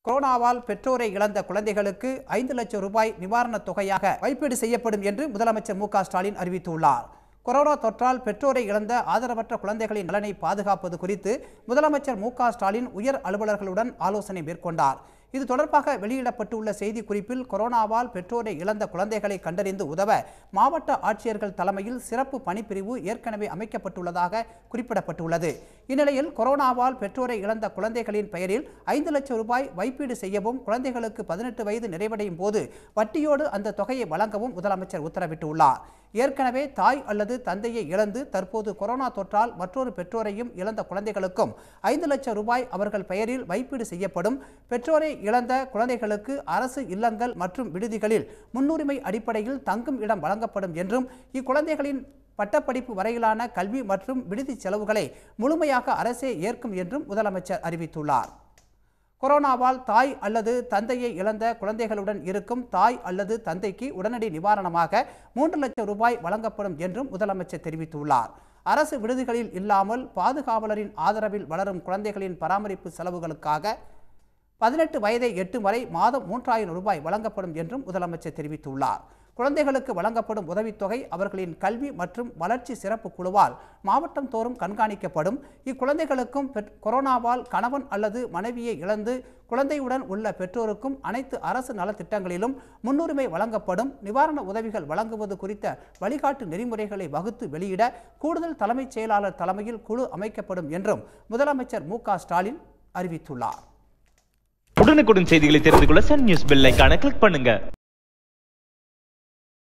கொரோனாவால் பெற்றோரை இழந்த குழந்தைகளுக்கு ஐந்து லட்சம் ரூபாய் நிவாரணத் தொகையாக வைப்பீடு செய்யப்படும் என்று முதலமைச்சர் மு க ஸ்டாலின் அறிவித்துள்ளார் கொரோனா தொற்றால் பெற்றோரை இழந்த ஆதரவற்ற குழந்தைகளின் நலனை பாதுகாப்பது குறித்து முதலமைச்சர் மு க ஸ்டாலின் உயர் அலுவலர்களுடன் ஆலோசனை மேற்கொண்டார் இது தொடர்பாக வெளியிடப்பட்டுள்ள செய்திக்குறிப்பில் கொரோனாவால் பெற்றோரை இழந்த குழந்தைகளை கண்டறிந்து உதவ மாவட்ட ஆட்சியர்கள் தலைமையில் சிறப்பு பணிப்பிரிவு ஏற்கனவே அமைக்கப்பட்டுள்ளதாக குறிப்பிடப்பட்டுள்ளது இந்நிலையில் கொரோனாவால் பெற்றோரை இழந்த குழந்தைகளின் பெயரில் ஐந்து லட்சம் ரூபாய் வைப்பீடு செய்யவும் குழந்தைகளுக்கு பதினெட்டு வயது நிறைவடையும் போது வட்டியோடு அந்த தொகையை வழங்கவும் முதலமைச்சர் உத்தரவிட்டுள்ளார் ஏற்கனவே தாய் அல்லது தந்தையை இழந்து தற்போது கொரோனா தொற்றால் மற்றொரு பெற்றோரையும் இழந்த குழந்தைகளுக்கும் ஐந்து லட்சம் ரூபாய் அவர்கள் பெயரில் வைப்பீடு செய்யப்படும் பெற்றோரை இழந்த குழந்தைகளுக்கு அரசு இல்லங்கள் மற்றும் விடுதிகளில் முன்னுரிமை அடிப்படையில் தங்கும் இடம் வழங்கப்படும் என்றும் இக்குழந்தைகளின் பட்டப்படிப்பு வரையிலான கல்வி மற்றும் விடுதி செலவுகளை முழுமையாக அரசே ஏற்கும் என்றும் முதலமைச்சர் அறிவித்துள்ளார் கொரோனாவால் தாய் அல்லது தந்தையை இழந்த குழந்தைகளுடன் இருக்கும் தாய் அல்லது தந்தைக்கு உடனடி நிவாரணமாக மூன்று லட்சம் ரூபாய் வழங்கப்படும் என்றும் முதலமைச்சர் தெரிவித்துள்ளார் அரசு விடுதிகளில் இல்லாமல் பாதுகாவலரின் ஆதரவில் வளரும் குழந்தைகளின் பராமரிப்பு செலவுகளுக்காக பதினெட்டு வயதை எட்டும் வரை மாதம் மூன்றாயிரம் ரூபாய் வழங்கப்படும் என்றும் முதலமைச்சர் தெரிவித்துள்ளார் குழந்தைகளுக்கு வழங்கப்படும் உதவித்தொகை அவர்களின் கல்வி மற்றும் வளர்ச்சி சிறப்பு குழுவால் மாவட்டம் தோறும் கண்காணிக்கப்படும் இக்குழந்தைகளுக்கும் பெற்- கொரோனாவால் கணவன் அல்லது மனைவியை இழந்து குழந்தையுடன் உள்ள பெற்றோருக்கும் அனைத்து அரசு நலத்திட்டங்களிலும் முன்னுரிமை வழங்கப்படும் நிவாரண உதவிகள் வழங்குவது குறித்த வழிகாட்டு நெறிமுறைகளை வகுத்து வெளியிட கூடுதல் தலைமைச் செயலாளர் தலைமையில் குழு அமைக்கப்படும் என்றும் முதலமைச்சர் மு க ஸ்டாலின் அறிவித்துள்ளார் உடனுக்குடன் செய்திகளை தெரிந்து கொள்ள சன் நியூஸ் பெல் ஐகானை கிளிக் பண்ணுங்க